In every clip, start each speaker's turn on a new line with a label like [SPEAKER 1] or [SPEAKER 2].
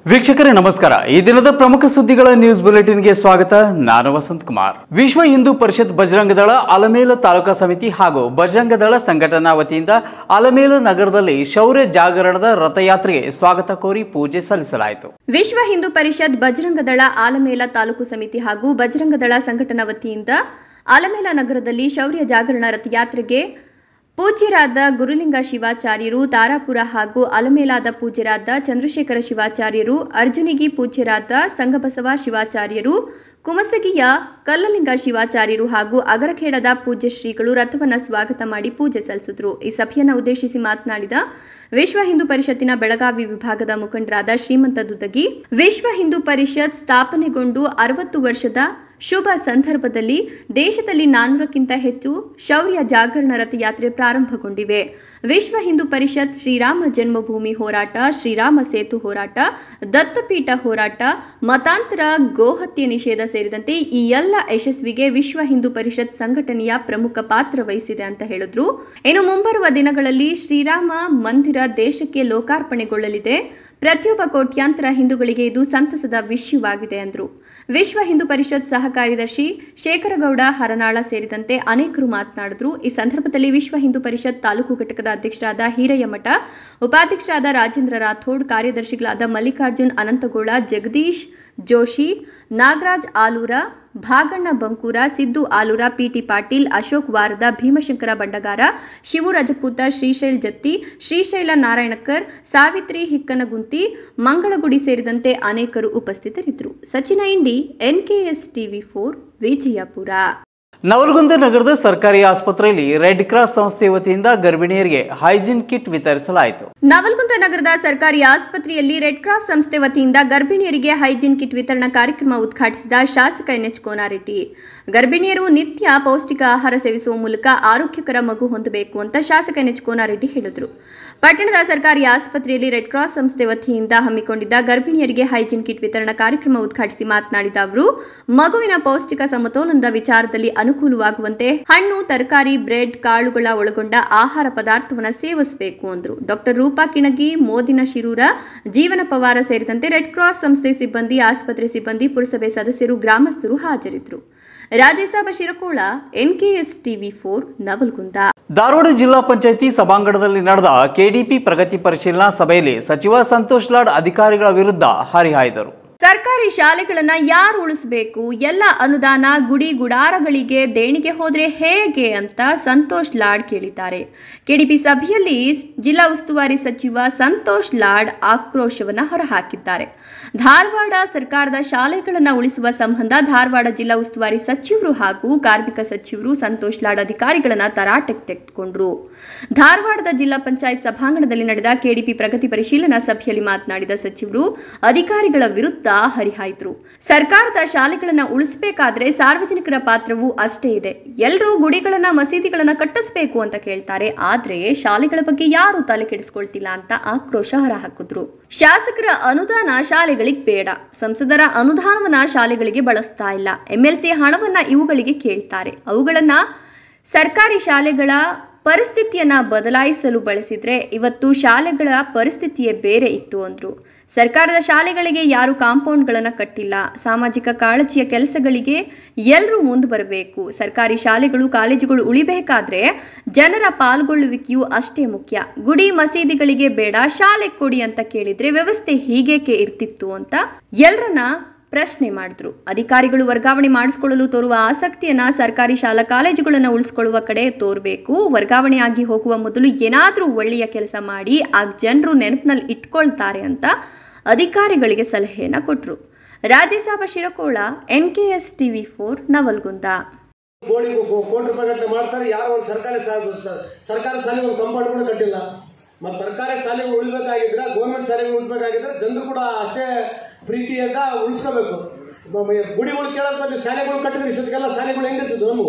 [SPEAKER 1] ವೀಕ್ಷಕರೇ ನಮಸ್ಕಾರ ಈ ದಿನದ ಪ್ರಮುಖ ಸುದ್ದಿಗಳ ನ್ಯೂಸ್ ಬುಲೆಟಿನ್ಗೆ ಸ್ವಾಗತ ನಾನು ವಸಂತ್ ಕುಮಾರ್ ವಿಶ್ವ ಹಿಂದೂ ಪರಿಷತ್ ಬಜರಂಗ ದಳ ಅಲಮೇಲು ತಾಲೂಕಾ ಸಮಿತಿ ಹಾಗೂ ಬಜರಂಗ ದಳ ಸಂಘಟನಾ ವತಿಯಿಂದ ಅಲಮೇಲು ನಗರದಲ್ಲಿ ಶೌರ್ಯ ಜಾಗರಣದ ರಥಯಾತ್ರೆಗೆ ಸ್ವಾಗತ ಕೋರಿ ಪೂಜೆ ಸಲ್ಲಿಸಲಾಯಿತು
[SPEAKER 2] ವಿಶ್ವ ಹಿಂದೂ ಪರಿಷತ್ ಬಜರಂಗ ದಳ ಆಲಮೇಲ ತಾಲೂಕು ಸಮಿತಿ ಹಾಗೂ ಬಜರಂಗ ದಳ ಸಂಘಟನಾ ವತಿಯಿಂದ ಆಲಮೇಲ ನಗರದಲ್ಲಿ ಶೌರ್ಯ ಜಾಗರಣ ರಥಯಾತ್ರೆಗೆ ಪೂಜ್ಯರಾದ ಗುರುಲಿಂಗ ಶಿವಾಚಾರ್ಯರು ತಾರಾಪುರ ಹಾಗೂ ಅಲಮೇಲಾದ ಪೂಜ್ಯರಾದ ಚಂದ್ರಶೇಖರ ಶಿವಾಚಾರ್ಯರು ಅರ್ಜುನಿಗಿ ಪೂಜ್ಯರಾದ ಸಂಗಬಸವ ಶಿವಾಚಾರ್ಯರು ಕುಮಸಗಿಯ ಕಲ್ಲಲಿಂಗ ಶಿವಾಚಾರ್ಯರು ಹಾಗೂ ಅಗರಖೇಡದ ಪೂಜ್ಯ ಶ್ರೀಗಳು ರಥವನ್ನು ಸ್ವಾಗತ ಮಾಡಿ ಪೂಜೆ ಸಲ್ಲಿಸಿದ್ರು ಈ ಸಭೆಯನ್ನು ಉದ್ದೇಶಿಸಿ ಮಾತನಾಡಿದ ವಿಶ್ವ ಹಿಂದೂ ಪರಿಷತ್ತಿನ ಬೆಳಗಾವಿ ವಿಭಾಗದ ಮುಖಂಡರಾದ ಶ್ರೀಮಂತ ದುದ್ದಗಿ ವಿಶ್ವ ಹಿಂದೂ ಪರಿಷತ್ ಸ್ಥಾಪನೆಗೊಂಡು ಅರವತ್ತು ವರ್ಷದ ಶುಭ ಸಂದರ್ಭದಲ್ಲಿ ದೇಶದಲ್ಲಿ ನಾನ್ನೂರಕ್ಕಿಂತ ಹೆಚ್ಚು ಶೌರ್ಯ ಜಾಗರಣ ರಥಯಾತ್ರೆ ಪ್ರಾರಂಭಗೊಂಡಿವೆ ವಿಶ್ವ ಹಿಂದೂ ಪರಿಷತ್ ಶ್ರೀರಾಮ ಜನ್ಮಭೂಮಿ ಹೋರಾಟ ಶ್ರೀರಾಮ ಸೇತು ಹೋರಾಟ ದತ್ತಪೀಠ ಹೋರಾಟ ಮತಾಂತರ ಗೋಹತ್ಯೆ ನಿಷೇಧ ಸೇರಿದಂತೆ ಈ ಎಲ್ಲ ಯಶಸ್ವಿಗೆ ವಿಶ್ವ ಹಿಂದೂ ಪರಿಷತ್ ಸಂಘಟನೆಯ ಪ್ರಮುಖ ಪಾತ್ರ ವಹಿಸಿದೆ ಅಂತ ಹೇಳಿದ್ರು ಇನ್ನು ಮುಂಬರುವ ದಿನಗಳಲ್ಲಿ ಶ್ರೀರಾಮ ಮಂದಿರ ದೇಶಕ್ಕೆ ಲೋಕಾರ್ಪಣೆಗೊಳ್ಳಲಿದೆ ಪ್ರತಿಯೊಬ್ಬ ಕೋಟ್ಯಾಂತರ ಹಿಂದೂಗಳಿಗೆ ಇದು ಸಂತಸದ ವಿಷಯವಾಗಿದೆ ಎಂದರು ವಿಶ್ವ ಹಿಂದೂ ಪರಿಷತ್ ಸಹ ಕಾರ್ಯದರ್ಶಿ ಶೇಖರಗೌಡ ಹರನಾಳ ಸೇರಿದಂತೆ ಅನೇಕರು ಮಾತನಾಡಿದ್ರು ಈ ಸಂದರ್ಭದಲ್ಲಿ ವಿಶ್ವ ಹಿಂದೂ ಪರಿಷತ್ ತಾಲೂಕು ಘಟಕದ ಅಧ್ಯಕ್ಷರಾದ ಹೀರಯ್ಯಮಠ ಉಪಾಧ್ಯಕ್ಷರಾದ ರಾಜೇಂದ್ರ ರಾಥೋಡ್ ಕಾರ್ಯದರ್ಶಿಗಳಾದ ಮಲ್ಲಿಕಾರ್ಜುನ್ ಅನಂತಗೋಳ ಜಗದೀಶ್ ಜೋಶಿ ನಾಗರಾಜ್ ಆಲೂರ ಭಾಗಣ್ಣ ಬಂಕೂರ ಸಿದ್ದು ಆಲೂರ ಪಿಟಿ ಪಾಟೀಲ್ ಅಶೋಕ್ ವಾರದ ಭೀಮಶಂಕರ ಬಂಡಗಾರ ಶಿವು ರಜಪೂತ ಶ್ರೀಶೈಲ್ ಜತ್ತಿ ಶ್ರೀಶೈಲ ನಾರಾಯಣಕರ್ ಸಾವಿತ್ರಿ ಹಿಕ್ಕನಗುಂತಿ ಮಂಗಳಗುಡಿ ಸೇರಿದಂತೆ ಅನೇಕರು ಉಪಸ್ಥಿತರಿದ್ದರು Sachin Indi NKS TV four Vijayapura
[SPEAKER 1] Navalagunda ನಗರದ ಸರ್ಕಾರಿ ಆಸ್ಪತ್ರೆಯಲ್ಲಿ ರೆಡ್ ಕ್ರಾಸ್ ಸಂಸ್ಥೆ ವತಿಯಿಂದ ಗರ್ಭಿಣಿಯರಿಗೆ ಹೈಜಿನ್ ಕಿಟ್ ವಿತರಿಸಲಾಯಿತು
[SPEAKER 2] ನವಲ್ಗುಂದ ನಗರದ ಸರ್ಕಾರಿ ಆಸ್ಪತ್ರೆಯಲ್ಲಿ ರೆಡ್ ಕ್ರಾಸ್ ಸಂಸ್ಥೆ ವತಿಯಿಂದ ಗರ್ಭಿಣಿಯರಿಗೆ ಹೈಜೀನ್ ಕಿಟ್ ವಿತರಣಾ ಕಾರ್ಯಕ್ರಮ ಉದ್ಘಾಟಿಸಿದ ಶಾಸಕ ಎನ್ಎಚ್ ಕೋನಾರೆಡ್ಡಿ ಗರ್ಭಿಣಿಯರು ನಿತ್ಯ ಪೌಷ್ಟಿಕ ಆಹಾರ ಸೇವಿಸುವ ಮೂಲಕ ಆರೋಗ್ಯಕರ ಮಗು ಹೊಂದಬೇಕು ಅಂತ ಶಾಸಕ ಎನ್ಎಚ್ ಕೋನಾರೆಡ್ಡಿ ಹೇಳಿದರು ಪಟ್ಟಣದ ಸರ್ಕಾರಿ ಆಸ್ಪತ್ರೆಯಲ್ಲಿ ರೆಡ್ ಕ್ರಾಸ್ ಸಂಸ್ಥೆ ವತಿಯಿಂದ ಹಮ್ಮಿಕೊಂಡಿದ್ದ ಗರ್ಭಿಣಿಯರಿಗೆ ಹೈಜೀನ್ ಕಿಟ್ ವಿತರಣಾ ಕಾರ್ಯಕ್ರಮ ಉದ್ಘಾಟಿಸಿ ಮಾತನಾಡಿದ ಅವರು ಮಗುವಿನ ಪೌಷ್ಟಿಕ ಸಮತೋಲನದ ವಿಚಾರದಲ್ಲಿ ಅನುಕೂಲವಾಗುವಂತೆ ಹಣ್ಣು ತರಕಾರಿ ಬ್ರೆಡ್ ಕಾಳುಗಳ ಒಳಗೊಂಡ ಆಹಾರ ಪದಾರ್ಥವನ್ನು ಸೇವಿಸಬೇಕು ಅಂದರು ಡಾಕ್ಟರ್ ರೂಪಾ ಕಿಣಗಿ ಮೋದಿನ ಶಿರೂರ ಜೀವನ ಪವಾರ ಸೇರಿದಂತೆ ರೆಡ್ ಕ್ರಾಸ್ ಸಂಸ್ಥೆ ಸಿಬ್ಬಂದಿ ಆಸ್ಪತ್ರೆ ಸಿಬ್ಬಂದಿ ಪುರಸಭೆ ಸದಸ್ಯರು ಗ್ರಾಮಸ್ಥರು ಹಾಜರಿದ್ದರು Rajesab Shirakola NKS TV four Navalgund
[SPEAKER 1] Dharwad ಜಿಲ್ಲಾ ಪಂಚಾಯಿತಿ ಸಭಾಂಗಣದಲ್ಲಿ ನಡೆದ ಕೆಡಿಪಿ ಪ್ರಗತಿ ಪರಿಶೀಲನಾ ಸಭೆಯಲ್ಲಿ ಸಚಿವ ಸಂತೋಷ್ ಲಾಡ್ ಅಧಿಕಾರಿಗಳ ವಿರುದ್ಧ ಹರಿಹಾಯ್ದರು
[SPEAKER 2] ಸರ್ಕಾರಿ ಶಾಲೆಗಳನ್ನ ಯಾರು ಉಳಿಸಬೇಕು ಎಲ್ಲ ಅನುದಾನ ಗುಡಿ ಗುಡಾರಗಳಿಗೆ ದೇಣಿಗೆ ಹೋದ್ರೆ ಹೇಗೆ ಅಂತ ಸಂತೋಷ್ ಲಾಡ್ ಕೇಳಿದ್ದಾರೆ ಕೆಡಿಪಿ ಸಭೆಯಲ್ಲಿ ಜಿಲ್ಲಾ ಉಸ್ತುವಾರಿ ಸಚಿವ ಸಂತೋಷ್ ಲಾಡ್ ಆಕ್ರೋಶವನ್ನ ಹೊರಹಾಕಿದ್ದಾರೆ ಧಾರವಾಡ ಸರ್ಕಾರದ ಶಾಲೆಗಳನ್ನ ಉಳಿಸುವ ಸಂಬಂಧ ಧಾರವಾಡ ಜಿಲ್ಲಾ ಉಸ್ತುವಾರಿ ಸಚಿವರು ಹಾಗೂ ಕಾರ್ಮಿಕ ಸಚಿವರು ಸಂತೋಷ್ ಲಾಡ್ ಅಧಿಕಾರಿಗಳನ್ನ ತರಾಟೆಗೆ ತೆಗೆದುಕೊಂಡ್ರು ಧಾರವಾಡದ ಜಿಲ್ಲಾ ಪಂಚಾಯತ್ ಸಭಾಂಗಣದಲ್ಲಿ ನಡೆದ ಕೆಡಿಪಿ ಪ್ರಗತಿ ಪರಿಶೀಲನಾ ಸಭೆಯಲ್ಲಿ ಮಾತನಾಡಿದ ಸಚಿವರು ಅಧಿಕಾರಿಗಳ ವಿರುದ್ಧ ಹರಿಹಾಯ್ದರು ಸರ್ಕಾರದ ಶಾಲೆಗಳನ್ನ ಉಳಿಸಬೇಕಾದ್ರೆ ಸಾರ್ವಜನಿಕರ ಪಾತ್ರವೂ ಅಷ್ಟೇ ಇದೆ ಎಲ್ಲರೂ ಗುಡಿಗಳನ್ನ ಮಸೀದಿಗಳನ್ನ ಕಟ್ಟಿಸ್ಬೇಕು ಅಂತ ಕೇಳ್ತಾರೆ ಆದ್ರೆ ಶಾಲೆಗಳ ಬಗ್ಗೆ ಯಾರು ತಲೆ ಕೆಡಿಸ್ಕೊಳ್ತಿಲ್ಲ ಅಂತ ಆಕ್ರೋಶ ಹೊರಹಾಕಿದ್ರು ಶಾಸಕರ ಅನುದಾನ ಶಾಲೆಗಳಿಗೆ ಬೇಡ ಸಂಸದರ ಅನುದಾನವನ್ನ ಶಾಲೆಗಳಿಗೆ ಬಳಸ್ತಾ ಇಲ್ಲ ಎಂಎಲ್ಸಿ ಹಣವನ್ನ ಇವುಗಳಿಗೆ ಕೇಳ್ತಾರೆ ಅವುಗಳನ್ನ ಸರ್ಕಾರಿ ಶಾಲೆಗಳ ಪರಿಸ್ಥಿತಿಯನ್ನ ಬದಲಾಯಿಸಲು ಬಳಸಿದ್ರೆ ಇವತ್ತು ಶಾಲೆಗಳ ಪರಿಸ್ಥಿತಿಯೇ ಬೇರೆ ಇತ್ತು ಅಂದ್ರು ಸರ್ಕಾರದ ಶಾಲೆಗಳಿಗೆ ಯಾರು ಕಾಂಪೌಂಡ್ಗಳನ್ನು ಕಟ್ಟಿಲ್ಲ ಸಾಮಾಜಿಕ ಕಾಳಜಿಯ ಕೆಲಸಗಳಿಗೆ ಎಲ್ಲರೂ ಮುಂದೆ ಬರಬೇಕು ಸರ್ಕಾರಿ ಶಾಲೆಗಳು ಕಾಲೇಜುಗಳು ಉಳಿಬೇಕಾದ್ರೆ ಜನರ ಪಾಲ್ಗೊಳ್ಳುವಿಕೆಯು ಅಷ್ಟೇ ಮುಖ್ಯ ಗುಡಿ ಮಸೀದಿಗಳಿಗೆ ಬೇಡ ಶಾಲೆ ಕೊಡಿ ಅಂತ ಕೇಳಿದ್ರೆ ವ್ಯವಸ್ಥೆ ಹೀಗೇಕೆ ಇರ್ತಿತ್ತು ಅಂತ ಎಲ್ಲರನ್ನ ಪ್ರಶ್ನೆ ಮಾಡಿದ್ರು ಅಧಿಕಾರಿಗಳು ವರ್ಗಾವಣೆ ಮಾಡಿಸ್ಕೊಳ್ಳಲು ತೋರುವ ಆಸಕ್ತಿಯನ್ನ ಸರ್ಕಾರಿ ಶಾಲಾ ಕಾಲೇಜುಗಳನ್ನು ಉಳಿಸ್ಕೊಳ್ಳುವ ಕಡೆ ತೋರಬೇಕು ವರ್ಗಾವಣೆ ಆಗಿ ಹೋಗುವ ಮೊದಲು ಏನಾದರೂ ಒಳ್ಳೆಯ ಕೆಲಸ ಮಾಡಿ ಆ ಜನರು ನೆನಪಿನಲ್ಲಿ ಇಟ್ಕೊಳ್ತಾರೆ ಅಂತ ಅಧಿಕಾರಿಗಳಿಗೆ ಸಲಹೆಯನ್ನ ಕೊಟ್ಟರು Rajesab Shirakola N K S TV four Navalgund
[SPEAKER 3] crore crore ರೂಪಾಯಿ ಗಟ್ಟಲೆ ಮಾಡ್ತಾರೆ ಯಾರೋ ಒಂದು ಸರ್ಕಾರಿ ಶಾ- ಸ- ಸರ್ಕಾರಿ ಶಾಲೆ ಒಂದು ಕಂಪೌಂಡ್ ಕೂಡ ಕಟ್ಟಿಲ್ಲ ಮತ್ತೆ ಸರ್ಕಾರಿ ಶಾಲೆಗಳು ಉಳಿಬೇಕಾಗಿದ್ರೆ ಗೌರ್ಮೆಂಟ್ ಶಾಲೆಗಳು ಉಳಿಬೇಕಾಗಿದ್ರೆ ಜನರು ಕೂಡ ಅಷ್ಟೇ ಪ್ರೀತಿಯಿಂದ ಉಳಿಸ್ಕೋಬೇಕು ಮ- ಮ- ಗುಡಿಗಳು ಕೇಳೋದ್ ಬಂದು ಶಾಲೆಗಳು ಕಟ್ಟಿದ್ರೆ ಇಷ್ಟೊತ್ತಿಗೆಲ್ಲ ಶಾಲೆಗಳು ಹೆಂಗಿರ್ತಿದ್ವು ನಮಗೂ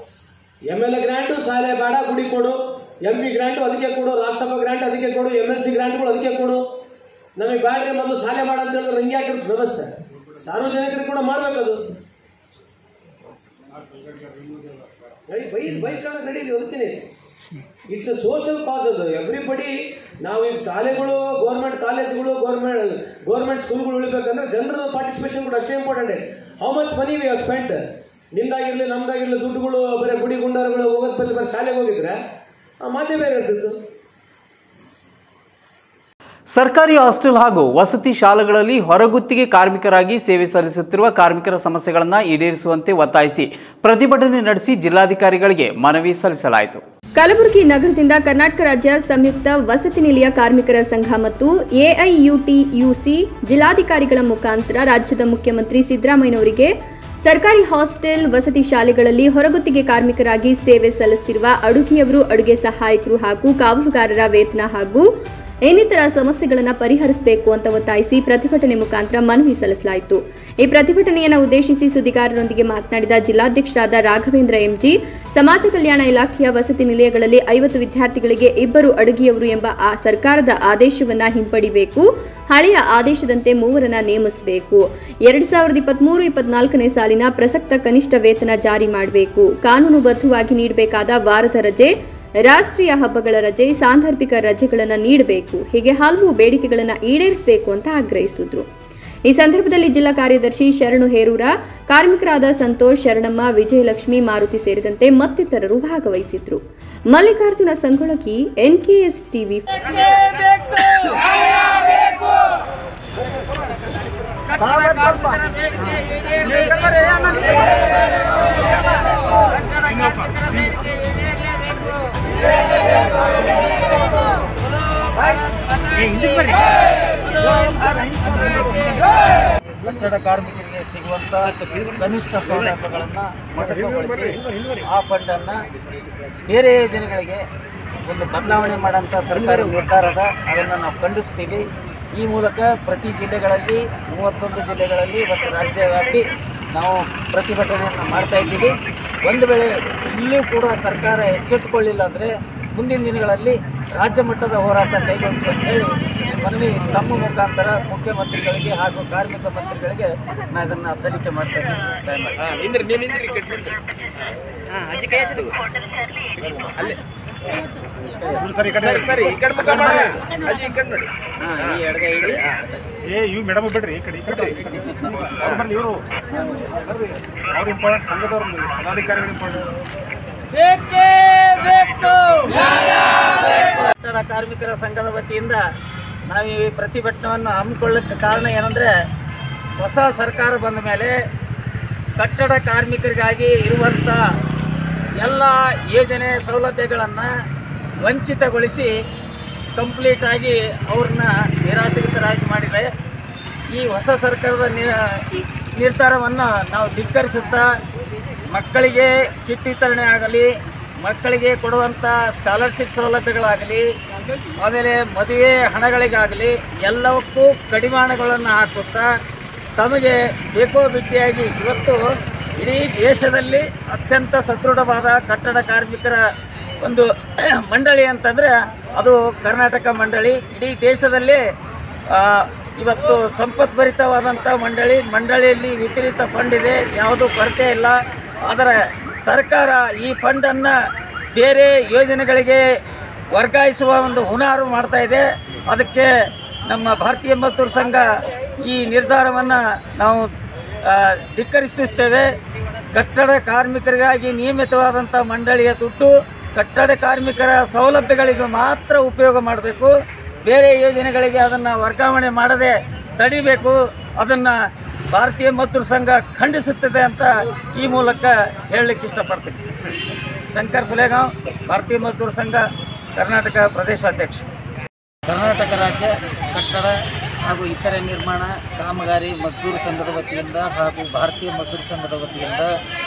[SPEAKER 3] ಎಮ್ ಎಲ್ ಎ ಗ್ರಾಂಟು ಶಾಲೆ ಬೇಡ ಗುಡಿ ಕೊಡು ಎಂ ಪಿ ಗ್ರಾಂಟು ಅದಕ್ಕೆ ಕೊಡು ರಾಜ್ಯಸಭಾ ಗ್ರಾಂಟ್ ಅದಕ್ಕೆ ಕೊಡು ಎಮ್ ಎಲ್ ಸಿ ಗ್ರಾಂಟ್ಗಳು ಅದಕ್ಕೆ ಕೊಡು ನಮಗೆ ಬ್ಯಾಡ್ರಿ ಮೊದಲು ಶಾಲೆ ಮಾಡ ಅಂತ ಹೇಳಿದ್ರೆ ಹಂಗೆ ಹಾಕಿರುತ್ತೆ ವ್ಯವಸ್ಥೆ ಸಾರ್ವಜನಿಕರಿಗೆ ಕೂಡ ಮಾಡ್ಬೇಕದು ಬೈ ಬೈಸ್ಕೊಳ್ಳೋಕೆ ರೆಡಿ ಇದೆ ಅದಕ್ಕೆ ಇಟ್ಸ್ ಅ ಸೋಷಿಯಲ್ ಕಾಸ್ ಅದು ಎವ್ರಿಬಡಿ ನಾವು ಈಗ ಶಾಲೆಗಳು ಗೌರ್ಮೆಂಟ್ ಕಾಲೇಜ್ಗಳು ಗೌರ್ಮೆಂಟ್ ಗೌರ್ಮೆಂಟ್ ಸ್ಕೂಲ್ಗಳು ಉಳಿಬೇಕಂದ್ರೆ ಜನರ ಪಾರ್ಟಿಸಿಪೇಷನ್ ಕೂಡ ಅಷ್ಟೇ important how much money we spend ನಿಂದಾಗಿರ್ಲಿ ನಮ್ದಾಗಿರ್ಲಿ ದುಡ್ಡುಗಳು ಬರೀ ಗುಡಿ ಗುಂಡಾರಗಳು ಹೋಗೋದ್ ಬದಲು ಬರೀ ಶಾಲೆಗೆ ಹೋಗಿದ್ರೆ ಆ ಮಾತೆ ಬೇರೆ ಇರ್ತಿತ್ತು
[SPEAKER 1] ಸರ್ಕಾರಿ ಹಾಸ್ಟೆಲ್ ಹಾಗೂ ವಸತಿ ಶಾಲೆಗಳಲ್ಲಿ ಹೊರಗುತ್ತಿಗೆ ಕಾರ್ಮಿಕರಾಗಿ ಸೇವೆ ಸಲ್ಲಿಸುತ್ತಿರುವ ಕಾರ್ಮಿಕರ ಸಮಸ್ಯೆಗಳನ್ನು ಈಡೇರಿಸುವಂತೆ ಒತ್ತಾಯಿಸಿ ಪ್ರತಿಭಟನೆ ನಡೆಸಿ ಜಿಲ್ಲಾಧಿಕಾರಿಗಳಿಗೆ ಮನವಿ ಸಲ್ಲಿಸಲಾಯಿತು
[SPEAKER 2] ಕಲಬುರಗಿ ನಗರದಿಂದ ಕರ್ನಾಟಕ ರಾಜ್ಯ ಸಂಯುಕ್ತ ವಸತಿ ನಿಲಯ ಕಾರ್ಮಿಕರ ಸಂಘ ಮತ್ತು ಎಐಯುಟಿಯುಸಿ ಜಿಲ್ಲಾಧಿಕಾರಿಗಳ ಮುಖಾಂತರ ರಾಜ್ಯದ ಮುಖ್ಯಮಂತ್ರಿ ಸಿದ್ದರಾಮಯ್ಯನವರಿಗೆ ಸರ್ಕಾರಿ ಹಾಸ್ಟೆಲ್ ವಸತಿ ಶಾಲೆಗಳಲ್ಲಿ ಹೊರಗುತ್ತಿಗೆ ಕಾರ್ಮಿಕರಾಗಿ ಸೇವೆ ಸಲ್ಲಿಸುತ್ತಿರುವ ಅಡುಗೆಯವರು ಅಡುಗೆ ಸಹಾಯಕರು ಹಾಗೂ ಕಾವಲುಗಾರರ ವೇತನ ಹಾಗೂ ಇನ್ನಿತರ ಸಮಸ್ಯೆಗಳನ್ನು ಪರಿಹರಿಸಬೇಕು ಅಂತ ಒತ್ತಾಯಿಸಿ ಪ್ರತಿಭಟನೆ ಮುಖಾಂತರ ಮನವಿ ಸಲ್ಲಿಸಲಾಯಿತು ಈ ಪ್ರತಿಭಟನೆಯನ್ನು ಉದ್ದೇಶಿಸಿ ಸುದ್ದಿಗಾರರೊಂದಿಗೆ ಮಾತನಾಡಿದ ಜಿಲ್ಲಾಧ್ಯಕ್ಷರಾದ ರಾಘವೇಂದ್ರ ಎಂಜಿ ಸಮಾಜ ಕಲ್ಯಾಣ ಇಲಾಖೆಯ ವಸತಿ ನಿಲಯಗಳಲ್ಲಿ ಐವತ್ತು ವಿದ್ಯಾರ್ಥಿಗಳಿಗೆ ಇಬ್ಬರು ಅಡುಗೆಯವರು ಎಂಬ ಆ ಸರ್ಕಾರದ ಆದೇಶವನ್ನ ಹಿಂಪಡಿಬೇಕು ಹಳೆಯ ಆದೇಶದಂತೆ ಮೂವರನ್ನ ನೇಮಿಸಬೇಕು ಎರಡ್ ಸಾವಿರದ ಇಪ್ಪತ್ಮೂರು ಇಪ್ಪತ್ನಾಲ್ಕನೇ ಸಾಲಿನ ಪ್ರಸಕ್ತ ಕನಿಷ್ಠ ವೇತನ ಜಾರಿ ಮಾಡಬೇಕು ಕಾನೂನುಬದ್ಧವಾಗಿ ನೀಡಬೇಕಾದ ವಾರದ ರಜೆ ರಾಷ್ಟ್ರೀಯ ಹಬ್ಬಗಳ ರಜೆ ಸಾಂದರ್ಭಿಕ ರಜೆಗಳನ್ನು ನೀಡಬೇಕು ಹೀಗೆ ಹಲವು ಬೇಡಿಕೆಗಳನ್ನು ಈಡೇರಿಸಬೇಕು ಅಂತ ಆಗ್ರಹಿಸಿದ್ರು ಈ ಸಂದರ್ಭದಲ್ಲಿ ಜಿಲ್ಲಾ ಕಾರ್ಯದರ್ಶಿ ಶರಣು ಹೇರೂರ ಕಾರ್ಮಿಕರಾದ ಸಂತೋಷ್ ಶರಣಮ್ಮ ವಿಜಯಲಕ್ಷ್ಮಿ ಮಾರುತಿ ಸೇರಿದಂತೆ ಮತ್ತಿತರರು ಭಾಗವಹಿಸಿದ್ರು ಮಲ್ಲಿಕಾರ್ಜುನ ಸಂಗೊಳಗಿ ಎನ್ಕೆಎಸ್ ಟಿವಿ
[SPEAKER 4] ಕಟ್ಟಡ ಕಾರ್ಮಿಕರಿಗೆ ಸಿಗುವಂತ ಕನಿಷ್ಠ ಸೌಲಭ್ಯಗಳನ್ನು ಮೊಟಕುಗೊಳಿಸಿ ಆ ಫಂಡನ್ನು ಬೇರೆ ಯೋಜನೆಗಳಿಗೆ ಒಂದು ಬದಲಾವಣೆ ಮಾಡೋಂಥ ಸರ್ಕಾರಿ ನಿರ್ಧಾರದ ಅದನ್ನು ನಾವು ಖಂಡಿಸ್ತೀವಿ ಈ ಮೂಲಕ ಪ್ರತಿ ಜಿಲ್ಲೆಗಳಲ್ಲಿ ಮೂವತ್ತೊಂದು ಜಿಲ್ಲೆಗಳಲ್ಲಿ ಮತ್ತು ರಾಜ್ಯವ್ಯಾಪಿ ನಾವು ಪ್ರತಿಭಟನೆಯನ್ನು ಮಾಡ್ತಾ ಇದ್ದೀವಿ ಒಂದು ವೇಳೆ ಇಲ್ಲೂ ಕೂಡ ಸರ್ಕಾರ ಎಚ್ಚೆತ್ತುಕೊಳ್ಳಿಲ್ಲ ಅಂದರೆ ಮುಂದಿನ ದಿನಗಳಲ್ಲಿ ರಾಜ್ಯ ಮಟ್ಟದ ಹೋರಾಟ ಕೈಗೊಳ್ತೀವಿ ಅಂತೇಳಿ ಈ ಮನವಿ ತಮ್ಮ ಮುಖಾಂತರ ಮುಖ್ಯಮಂತ್ರಿಗಳಿಗೆ ಹಾಗೂ ಕಾರ್ಮಿಕ ಮಂತ್ರಿಗಳಿಗೆ ನಾನು ಇದನ್ನು ಸಲ್ಲಿಕೆ ಮಾಡ್ತಾ ಇದ್ದೀನಿ ದಯಮಾಡಿ. ಹಾ, ಈ ಎಡಗೈ ಇಡಿ.
[SPEAKER 5] ಏ ಇವ್ ಮೇಡಮ್ ಬಿಡ್ರಿ ಈ ಕಡೆ ಈ ಕಡೆ ಅವ್ರು ಬರ್ಲಿ ಇವರು ಅವ್ರು ಇಂಪಾರ್ಟೆಂಟ್ ಸಂಘದವ್ರು ಪದಾಧಿಕಾರಿಗಳು ಇಂಪಾರ್ಟೆಂಟ್
[SPEAKER 4] ಕಟ್ಟಡ ಕಾರ್ಮಿಕರ ಸಂಘದ ವತಿಯಿಂದ ನಾವು ಈ ಪ್ರತಿಭಟನೆಯನ್ನು ಹಮ್ಮಿಕೊಳ್ಳಕ್ಕೆ ಕಾರಣ ಏನಂದರೆ ಹೊಸ ಸರ್ಕಾರ ಬಂದ ಮೇಲೆ ಕಟ್ಟಡ ಕಾರ್ಮಿಕರಿಗಾಗಿ ಇರುವಂಥ ಎಲ್ಲ ಯೋಜನೆ ಸೌಲಭ್ಯಗಳನ್ನು ವಂಚಿತಗೊಳಿಸಿ ಕಂಪ್ಲೀಟಾಗಿ ಅವ್ರನ್ನ ನಿರಾಶ್ರಿತರಾಗಿ ಮಾಡಿದೆ ಈ ಹೊಸ ಸರ್ಕಾರದ ನಿ- ನಿರ್ಧಾರವನ್ನು ನಾವು ಧಿಕ್ಕರಿಸುತ್ತಾ ಮಕ್ಕಳಿಗೆ ಕಿಟ್ ವಿತರಣೆ ಆಗಲಿ ಮಕ್ಕಳಿಗೆ ಕೊಡುವಂಥ ಸ್ಕಾಲರ್ಶಿಪ್ ಸೌಲಭ್ಯಗಳಾಗಲಿ ಆಮೇಲೆ ಮದುವೆ ಹಣಗಳಿಗಾಗಲಿ ಎಲ್ಲವಕ್ಕೂ ಕಡಿವಾಣಗಳನ್ನು ಹಾಕುತ್ತಾ ತಮಗೆ ಬೇಕೋ ಬಿಟ್ಟಿಯಾಗಿ ಇವತ್ತು ಇಡೀ ದೇಶದಲ್ಲಿ ಅತ್ಯಂತ ಸದೃಢವಾದ ಕಟ್ಟಡ ಕಾರ್ಮಿಕರ ಒಂದು ಮಂಡಳಿ ಅಂತಂದರೆ ಅದು ಕರ್ನಾಟಕ ಮಂಡಳಿ ಇಡೀ ದೇಶದಲ್ಲಿ ಆ, ಇವತ್ತು ಸಂಪತ್ಭರಿತವಾದಂಥ ಮಂಡಳಿ ಮಂಡಳಿಯಲ್ಲಿ ವಿಪರೀತ ಫಂಡ್ ಇದೆ ಯಾವುದೂ ಕೊರತೆ ಇಲ್ಲ ಆದರೆ ಸರ್ಕಾರ ಈ ಫಂಡನ್ನು ಬೇರೆ ಯೋಜನೆಗಳಿಗೆ ವರ್ಗಾಯಿಸುವ ಒಂದು ಹುನಾರು ಮಾಡ್ತಾ ಇದೆ ಅದಕ್ಕೆ ನಮ್ಮ ಭಾರತೀಯ ಮਜ਼ದೂರ್ ಸಂಘ ಈ ನಿರ್ಧಾರವನ್ನು ನಾವು ಆ, ಧಿಕ್ಕರಿಸುತ್ತೇವೆ ಕಟ್ಟಡ ಕಾರ್ಮಿಕರಿಗಾಗಿ ನಿಯಮಿತವಾದಂಥ ಮಂಡಳಿಯ ದುಡ್ಡು ಕಟ್ಟಡ ಕಾರ್ಮಿಕರ ಸೌಲಭ್ಯಗಳಿಗೆ ಮಾತ್ರ ಉಪಯೋಗ ಮಾಡಬೇಕು ಬೇರೆ ಯೋಜನೆಗಳಿಗೆ ಅದನ್ನು ವರ್ಗಾವಣೆ ಮಾಡದೆ ತಡಿಬೇಕು ಅದನ್ನು ಭಾರತೀಯ ಮಜ್ದೂರ್ ಸಂಘ ಖಂಡಿಸುತ್ತದೆ ಅಂತ ಈ ಮೂಲಕ ಹೇಳಲಿಕ್ಕೆ ಇಷ್ಟಪಡ್ತೀನಿ ಶಂಕರ್ ಸುಲೇಗಾಂವ್ ಭಾರತೀಯ ಮಜ್ದೂರ್ ಸಂಘ ಕರ್ನಾಟಕ ಪ್ರದೇಶಾಧ್ಯಕ್ಷ ಕರ್ನಾಟಕ ರಾಜ್ಯ ಕಟ್ಟಡ ಹಾಗೂ ಇತರೆ ನಿರ್ಮಾಣ ಕಾಮಗಾರಿ ಮಜ್ದೂರ್ ಸಂಘದ ವತಿಯಿಂದ ಹಾಗೂ ಭಾರತೀಯ ಮಜ್ದೂರ್ ಸಂಘದ ವತಿಯಿಂದ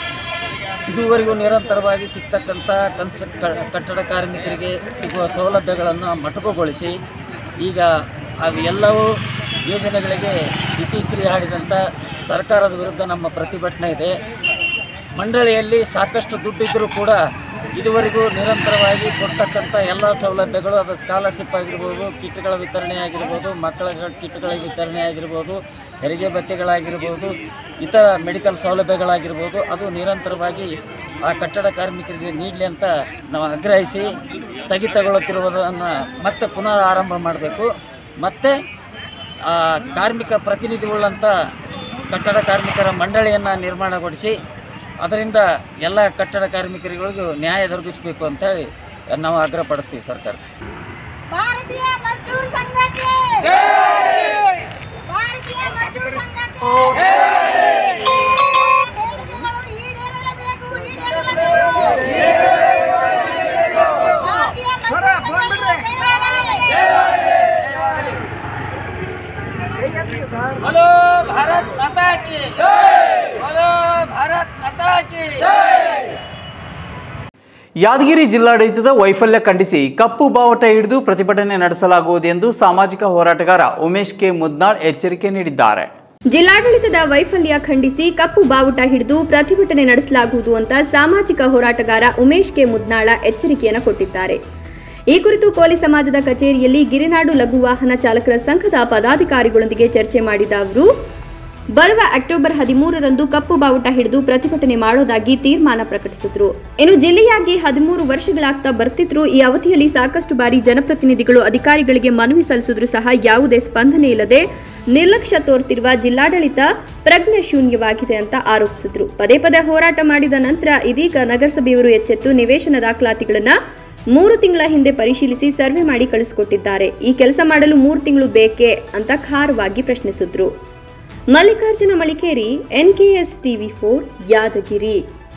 [SPEAKER 4] ಇದುವರೆಗೂ ನಿರಂತರವಾಗಿ ಸಿಗ್ತಕ್ಕಂಥ ಕನ್ಸ್ ಕ- ಕಟ್ಟಡ ಕಾರ್ಮಿಕರಿಗೆ ಸಿಗುವ ಸೌಲಭ್ಯಗಳನ್ನು ಮೊಟಕುಗೊಳಿಸಿ ಈಗ ಅವು ಎಲ್ಲವೂ ಯೋಜನೆಗಳಿಗೆ ಇತಿಶ್ರೀ ಹಾಡಿದಂಥ ಸರ್ಕಾರದ ವಿರುದ್ಧ ನಮ್ಮ ಪ್ರತಿಭಟನೆ ಇದೆ ಮಂಡಳಿಯಲ್ಲಿ ಸಾಕಷ್ಟು ದುಡ್ಡಿದ್ದರೂ ಕೂಡ ಇದುವರೆಗೂ ನಿರಂತರವಾಗಿ ಕೊಡ್ತಕ್ಕಂಥ ಎಲ್ಲ ಸೌಲಭ್ಯಗಳು ಅದು ಸ್ಕಾಲರ್ಶಿಪ್ ಆಗಿರ್ಬೋದು ಕಿಟ್ಗಳ ವಿತರಣೆ ಆಗಿರ್ಬೋದು ಮಕ್ಕಳ ಕಿಟ್ಗಳ ವಿತರಣೆ ಆಗಿರ್ಬೋದು ಹೆರಿಗೆ ಭತ್ಯೆಗಳಾಗಿರ್ಬೋದು ಇತರ ಮೆಡಿಕಲ್ ಸೌಲಭ್ಯಗಳಾಗಿರ್ಬೋದು ಅದು ನಿರಂತರವಾಗಿ ಆ ಕಟ್ಟಡ ಕಾರ್ಮಿಕರಿಗೆ ನೀಡಲಿ ಅಂತ ನಾವು ಆಗ್ರಹಿಸಿ ಸ್ಥಗಿತಗೊಳ್ಳುತ್ತಿರುವುದನ್ನು ಮತ್ತೆ ಪುನಃ ಆರಂಭ ಮಾಡಬೇಕು ಮತ್ತು ಆ, ಕಾರ್ಮಿಕ ಪ್ರತಿನಿಧಿವುಳ್ಳಂಥ ಕಟ್ಟಡ ಕಾರ್ಮಿಕರ ಮಂಡಳಿಯನ್ನು ನಿರ್ಮಾಣಗೊಳಿಸಿ ಅದರಿಂದ ಎಲ್ಲ ಕಟ್ಟಡ ಕಾರ್ಮಿಕರುಗಳಿಗೂ ನ್ಯಾಯ ದೊರಕಿಸಬೇಕು ಅಂತೇಳಿ ನಾವು ಆಗ್ರಹಪಡಿಸ್ತೀವಿ ಸರ್ಕಾರ
[SPEAKER 6] ಭಾರತೀಯ ಮಜ್ದೂರ್ ಸಂಘಕ್ಕೆ ಭಾರತೀಯ ಮಜ್ದೂರ್ ಸಂಘಕ್ಕೆ ಬೇಡಿಕೆಗಳು ಈಡೇರಲೇಬೇಕು ಈಡೇರಲೇಬೇಕು ಭಾರತೀಯ ಮಜ್ದೂರ್ ಸಂಘಕ್ಕೆ ಜಯವಾಗಲಿ.
[SPEAKER 4] ಹಲೋ ಭಾರತ್ ಮಾತಾ ಕಿ ಹಲೋ ಭಾರತ್ ಮಾತಾ ಕಿ
[SPEAKER 1] ಯಾದಗಿರಿ ಜಿಲ್ಲಾಡಳಿತದ ವೈಫಲ್ಯ ಖಂಡಿಸಿ ಕಪ್ಪು ಬಾವಟ ಹಿಡಿದು ಪ್ರತಿಭಟನೆ ನಡೆಸಲಾಗುವುದು ಎಂದು ಸಾಮಾಜಿಕ ಹೋರಾಟಗಾರ ಉಮೇಶ್ ಕೆ ಮುದ್ನಾಳ್ ಎಚ್ಚರಿಕೆ ನೀಡಿದ್ದಾರೆ
[SPEAKER 2] ಜಿಲ್ಲಾಡಳಿತದ ವೈಫಲ್ಯ ಖಂಡಿಸಿ ಕಪ್ಪು ಬಾವುಟ ಹಿಡಿದು ಪ್ರತಿಭಟನೆ ನಡೆಸಲಾಗುವುದು ಅಂತ ಸಾಮಾಜಿಕ ಹೋರಾಟಗಾರ ಉಮೇಶ್ ಕೆ ಮುದ್ನಾಳ ಎಚ್ಚರಿಕೆಯನ್ನು ಕೊಟ್ಟಿದ್ದಾರೆ ಈ ಕುರಿತು ಕೋಲಿ ಸಮಾಜದ ಕಚೇರಿಯಲ್ಲಿ ಗಿರಿನಾಡು ಲಘು ವಾಹನ ಚಾಲಕರ ಸಂಘದ ಪದಾಧಿಕಾರಿಗಳೊಂದಿಗೆ ಚರ್ಚೆ ಮಾಡಿದ ಅವರು ಬರುವ ಅಕ್ಟೋಬರ್ ಹದಿಮೂರರಂದು ಕಪ್ಪು ಬಾವುಟ ಹಿಡಿದು ಪ್ರತಿಭಟನೆ ಮಾಡೋದಾಗಿ ತೀರ್ಮಾನ ಪ್ರಕಟಿಸಿದ್ರು ಇನ್ನು ಜಿಲ್ಲೆಯಾಗಿ ಹದಿಮೂರು ವರ್ಷಗಳಾಗ್ತಾ ಬರ್ತಿದ್ರು ಈ ಅವಧಿಯಲ್ಲಿ ಸಾಕಷ್ಟು ಬಾರಿ ಜನಪ್ರತಿನಿಧಿಗಳು ಅಧಿಕಾರಿಗಳಿಗೆ ಮನವಿ ಸಲ್ಲಿಸಿದ್ರು ಸಹ ಯಾವುದೇ ಸ್ಪಂದನೆ ಇಲ್ಲದೆ ನಿರ್ಲಕ್ಷ್ಯ ತೋರ್ತಿರುವ ಜಿಲ್ಲಾಡಳಿತ ಪ್ರಜ್ಞೆ ಶೂನ್ಯವಾಗಿದೆ ಅಂತ ಆರೋಪಿಸಿದ್ರು ಪದೇ ಪದೇ ಹೋರಾಟ ಮಾಡಿದ ನಂತರ ಇದೀಗ ನಗರಸಭೆಯವರು ಎಚ್ಚೆತ್ತು ನಿವೇಶನ ದಾಖಲಾತಿಗಳನ್ನ ಮೂರು ತಿಂಗಳ ಹಿಂದೆ ಪರಿಶೀಲಿಸಿ ಸರ್ವೆ ಮಾಡಿ ಕಳಿಸಿಕೊಟ್ಟಿದ್ದಾರೆ ಈ ಕೆಲಸ ಮಾಡಲು ಮೂರು ತಿಂಗಳು ಬೇಕೇ ಅಂತ ಖಾರವಾಗಿ ಪ್ರಶ್ನಿಸಿದ್ರು Mallikarjuna Malikeri NKS TV four Yadgir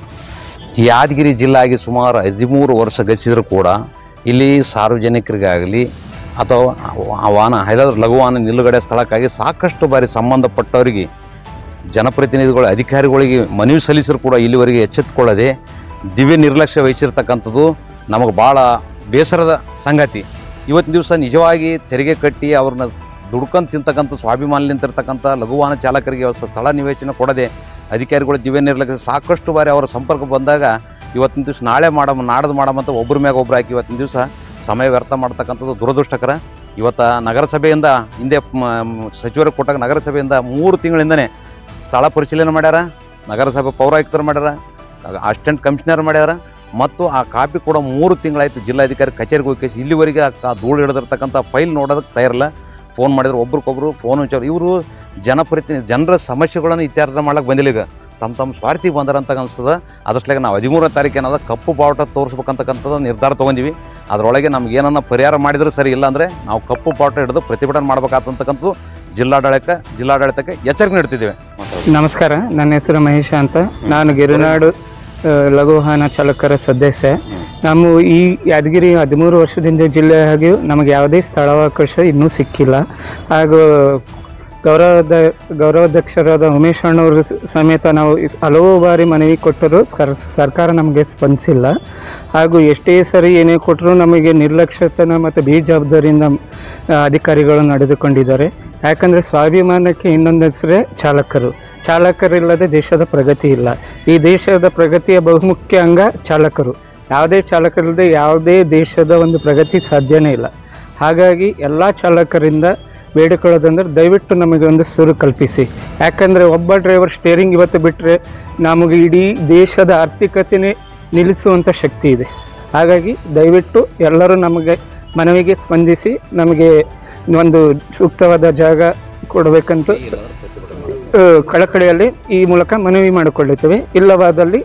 [SPEAKER 7] Yadgir ಜಿಲ್ಲೆ ಆಗಿ ಸುಮಾರು ಹದಿಮೂರು ವರ್ಷ ಗತಿಸಿದ್ರು ಕೂಡ ಇಲ್ಲಿ ಸಾರ್ವಜನಿಕರಿಗಾಗಲಿ ಅಥವಾ ಆ ವಾಹನ ಹೈದರ ಲಘು ವಾಹನ ನಿಲುಗಡೆ ಸ್ಥಳಕ್ಕಾಗಿ ಸಾಕಷ್ಟು ಬಾರಿ ಸಂಬಂಧಪಟ್ಟವರಿಗೆ ಜನಪ್ರತಿನಿಧಿಗಳು ಅಧಿಕಾರಿಗಳಿಗೆ ಮನವಿ ಸಲ್ಲಿಸಿದ್ರು ಕೂಡ ಇಲ್ಲಿವರೆಗೆ ಎಚ್ಚೆತ್ತುಕೊಳ್ಳದೆ ದಿವ್ಯ ನಿರ್ಲಕ್ಷ್ಯ ವಹಿಸಿರ್ತಕ್ಕಂಥದ್ದು ನಮಗೆ ಭಾಳ ಬೇಸರದ ಸಂಗತಿ ಇವತ್ತಿನ ದಿವಸ ನಿಜವಾಗಿ ತೆರಿಗೆ ಕಟ್ಟಿ ಅವ್ರನ್ನ ದುಡ್ಕೊಂಡು ತಿಂತಕ್ಕಂಥ ಸ್ವಾಭಿಮಾನಲಿಂತಿರ್ತಕ್ಕಂಥ ಲಘು ವಾಹನ ಚಾಲಕರಿಗೆ ವ್ಯವಸ್ಥೆ ಸ್ಥಳ ನಿವೇಶನ ಕೊಡದೆ ಅಧಿಕಾರಿಗಳು ದಿವ್ಯ ನಿರ್ಲಕ್ಷ್ಯ ಸಾಕಷ್ಟು ಬಾರಿ ಅವರ ಸಂಪರ್ಕ ಬಂದಾಗ ಇವತ್ತಿನ ದಿವಸ ನಾಳೆ ಮಾಡಮ್ ನಾಡ್ದು ಮಾಡಮಂತ ಒಬ್ಬರ ಮ್ಯಾಗ ಒಬ್ರು ಹಾಕಿ ಇವತ್ತಿನ ದಿವಸ ಸಮಯ ವ್ಯರ್ಥ ಮಾಡ್ತಕ್ಕಂಥದ್ದು ದುರದೃಷ್ಟಕರ ಇವತ್ತು ನಗರಸಭೆಯಿಂದ ಹಿಂದೆ ಮ- ಮ- ಸಚಿವರಿಗೆ ಕೊಟ್ಟಾಗ ನಗರಸಭೆಯಿಂದ ಮೂರು ತಿಂಗಳಿಂದನೇ ಸ್ಥಳ ಪರಿಶೀಲನೆ ಮಾಡ್ಯಾರ ನಗರಸಭೆ ಪೌರಾಯುಕ್ತರು ಮಾಡ್ಯಾರ ಅಸಿಸ್ಟೆಂಟ್ ಕಮಿಷನರ್ ಮಾಡ್ಯಾರ ಮತ್ತು ಆ ಕಾಪಿ ಕೂಡ ಮೂರು ತಿಂಗಳಾಯ್ತು ಜಿಲ್ಲಾಧಿಕಾರಿ ಕಚೇರಿಗೆ ಹೋಗಿ ಕೇಸಿ ಇಲ್ಲಿವರೆಗೆ ಆ ಆ ಧೂಳು ಹಿಡಿದಿರ್ತಕ್ಕಂಥ ಫೈಲ್ ನೋಡೋದಕ್ಕೆ ತಯಾರಿಲ್ಲ ಫೋನ್ ಮಾಡಿದ್ರು ಒಬ್ರಿಗೊಬ್ರು ಫೋನ್ ವಿಚಾರ ಇವರು ಜನಪ್ರತಿನಿಧಿ ಜನರ ಸಮಸ್ಯೆಗಳನ್ನು ಇತ್ಯರ್ಥ ಮಾಡ್ಲಿಕ್ಕೆ ಬಂದಿಲ್ಲ ಈಗ ತಮ್ಮ ತಮ್ಮ ಸ್ವಾರ್ಥಿ ಬಂದಾರ ಅಂತ ಅನಿಸ್ತದ ಅದಷ್ಟಲಾಗ ನಾವು ಹದಿಮೂರನೇ ತಾರೀಕು ಏನದ ಕಪ್ಪು ಬಾವುಟ ತೋರಿಸ್ಬೇಕಂತಕ್ಕಂಥದ್ದು ನಿರ್ಧಾರ ತೊಗೊಂಡಿವಿ ಅದರೊಳಗೆ ನಮ್ಗೆ ಏನನ್ನ ಪರಿಹಾರ ಮಾಡಿದ್ರೆ ಸರಿ ಇಲ್ಲ ಅಂದರೆ ನಾವು ಕಪ್ಪು ಬಾವುಟ ಹಿಡಿದು ಪ್ರತಿಭಟನೆ ಮಾಡ್ಬೇಕಾದಂತಕ್ಕಂಥದ್ದು ಜಿಲ್ಲಾಡಳಿತ ಜಿಲ್ಲಾಡಳಿತಕ್ಕೆ ಎಚ್ಚರಿಕೆ ನೀಡ್ತಿದ್ದೇವೆ
[SPEAKER 8] ನಮಸ್ಕಾರ ನನ್ನ ಹೆಸರು ಮಹೇಶ ಅಂತ ನಾನು ಗಿರಿನಾಡು ಆ, ಲಘು ವಾಹನ ಚಾಲಕರ ಸದಸ್ಯ ನಾವು ಈ ಯಾದಗಿರಿ ಹದಿಮೂರು ವರ್ಷದಿಂದ ಜಿಲ್ಲೆ ಹಾಗೆ ನಮಗೆ ಯಾವುದೇ ಸ್ಥಳಾವಕಾಶ ಇನ್ನೂ ಸಿಕ್ಕಿಲ್ಲ ಹಾಗೂ ಗೌರವದ ಗೌರವಾಧ್ಯಕ್ಷರಾದ ಉಮೇಶ್ ಅಣ್ಣವರು ಸ- ಸಮೇತ ನಾವು ಇಸ್- ಹಲವು ಬಾರಿ ಮನವಿ ಕೊಟ್ಟರು ಸರ್ ಸರ್ಕಾರ ನಮಗೆ ಸ್ಪಂದಿಸಿಲ್ಲ ಹಾಗೂ ಎಷ್ಟೇ ಸರಿ ಏನೇ ಕೊಟ್ಟರು ನಮಗೆ ನಿರ್ಲಕ್ಷ್ಯತನ ಮತ್ತು ಬೇಜವಾಬ್ದಾರಿಯಿಂದ ಆ, ಅಧಿಕಾರಿಗಳು ನಡೆದುಕೊಂಡಿದ್ದಾರೆ ಯಾಕಂದರೆ ಸ್ವಾಭಿಮಾನಕ್ಕೆ ಇನ್ನೊಂದು ಹೆಸರೇ ಚಾಲಕರು ಚಾಲಕರಿಲ್ಲದೆ ದೇಶದ ಪ್ರಗತಿ ಇಲ್ಲ ಈ ದೇಶದ ಪ್ರಗತಿಯ ಬಹುಮುಖ್ಯ ಅಂಗ ಚಾಲಕರು ಯಾವುದೇ ಚಾಲಕರಿಲ್ಲದೆ ಯಾವುದೇ ದೇಶದ ಒಂದು ಪ್ರಗತಿ ಸಾಧ್ಯನೇ ಇಲ್ಲ ಹಾಗಾಗಿ ಎಲ್ಲ ಚಾಲಕರಿಂದ ಬೇಡಿಕೊಳ್ಳೋದಂದ್ರೆ ದಯವಿಟ್ಟು ನಮಗೆ ಒಂದು ಸುರು ಕಲ್ಪಿಸಿ ಯಾಕಂದರೆ ಒಬ್ಬ ಡ್ರೈವರ್ ಸ್ಟೇರಿಂಗ್ ಇವತ್ತು ಬಿಟ್ಟರೆ ನಮಗೆ ಇಡೀ ದೇಶದ ಆರ್ಥಿಕತೆನೇ ನಿಲ್ಲಿಸುವಂಥ ಶಕ್ತಿ ಇದೆ ಹಾಗಾಗಿ ದಯವಿಟ್ಟು ಎಲ್ಲರೂ ನಮಗೆ ಮನವಿಗೆ ಸ್ಪಂದಿಸಿ ನಮಗೆ ಒಂದು ಸೂಕ್ತವಾದ ಜಾಗ ಕೊಡಬೇಕಂತ ಆ, ಕಳಕಳಿಯಲ್ಲಿ ಈ ಮೂಲಕ ಮನವಿ ಮಾಡಿಕೊಳ್ಳುತ್ತೇವೆ ಇಲ್ಲವಾದಲ್ಲಿ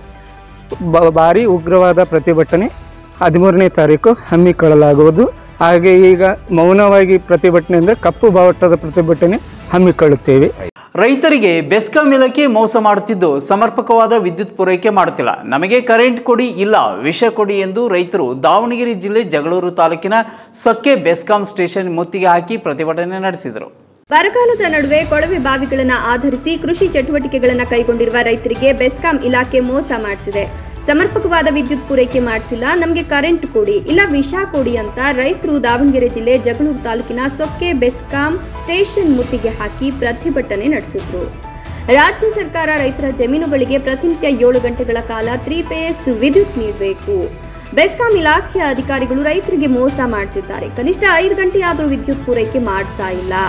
[SPEAKER 8] ಬ- ಭಾರಿ ಉಗ್ರವಾದ ಪ್ರತಿಭಟನೆ ಹದಿಮೂರನೇ ತಾರೀಕು ಹಮ್ಮಿಕೊಳ್ಳಲಾಗುವುದು ಹಾಗೆ ಈಗ ಮೌನವಾಗಿ ಪ್ರತಿಭಟನೆ ಅಂದರೆ ಕಪ್ಪು ಬಾವುಟದ ಪ್ರತಿಭಟನೆ ಹಮ್ಮಿಕೊಳ್ಳುತ್ತೇವೆ
[SPEAKER 1] ರೈತರಿಗೆ ಬೆಸ್ಕಾಂ ಇಲಾಖೆ ಮೋಸ ಮಾಡುತ್ತಿದ್ದು ಸಮರ್ಪಕವಾದ ವಿದ್ಯುತ್ ಪೂರೈಕೆ ಮಾಡುತ್ತಿಲ್ಲ ನಮಗೆ ಕರೆಂಟ್ ಕೊಡಿ ಇಲ್ಲ ವಿಷ ಕೊಡಿ ಎಂದು ರೈತರು ದಾವಣಗೆರೆ ಜಿಲ್ಲೆ ಜಗಳೂರು ತಾಲೂಕಿನ ಸೊಕ್ಕೆ ಬೆಸ್ಕಾಂ ಸ್ಟೇಷನ್ ಮುತ್ತಿಗೆ ಹಾಕಿ ಪ್ರತಿಭಟನೆ ನಡೆಸಿದರು
[SPEAKER 2] ಬರಗಾಲದ ನಡುವೆ ಕೊಳವೆ ಬಾವಿಗಳನ್ನು ಆಧರಿಸಿ ಕೃಷಿ ಚಟುವಟಿಕೆಗಳನ್ನು ಕೈಗೊಂಡಿರುವ ರೈತರಿಗೆ ಬೆಸ್ಕಾಂ ಇಲಾಖೆ ಮೋಸ ಮಾಡ್ತಿದೆ ಸಮರ್ಪಕವಾದ ವಿದ್ಯುತ್ ಪೂರೈಕೆ ಮಾಡ್ತಿಲ್ಲ ನಮಗೆ ಕರೆಂಟ್ ಕೊಡಿ ಇಲ್ಲ ವಿಷ ಕೊಡಿ ಅಂತ ರೈತರು ದಾವಣಗೆರೆ ಜಿಲ್ಲೆ ಜಗಳೂರು ತಾಲೂಕಿನ ಸೊಕ್ಕೆ ಬೆಸ್ಕಾಂ ಸ್ಟೇಷನ್ ಮುತ್ತಿಗೆ ಹಾಕಿ ಪ್ರತಿಭಟನೆ ನಡೆಸಿದ್ರು ರಾಜ್ಯ ಸರ್ಕಾರ ರೈತರ ಜಮೀನುಗಳಿಗೆ ಪ್ರತಿನಿತ್ಯ ಏಳು ಗಂಟೆಗಳ ಕಾಲ ತ್ರೀ ಪೇಸ್ ವಿದ್ಯುತ್ ನೀಡಬೇಕು ಬೆಸ್ಕಾಂ ಇಲಾಖೆಯ ಅಧಿಕಾರಿಗಳು ರೈತರಿಗೆ ಮೋಸ ಮಾಡ್ತಿದ್ದಾರೆ ಕನಿಷ್ಠ ಐದು ಗಂಟೆಯಾದರೂ ವಿದ್ಯುತ್ ಪೂರೈಕೆ ಮಾಡ್ತಾ ಇಲ್ಲ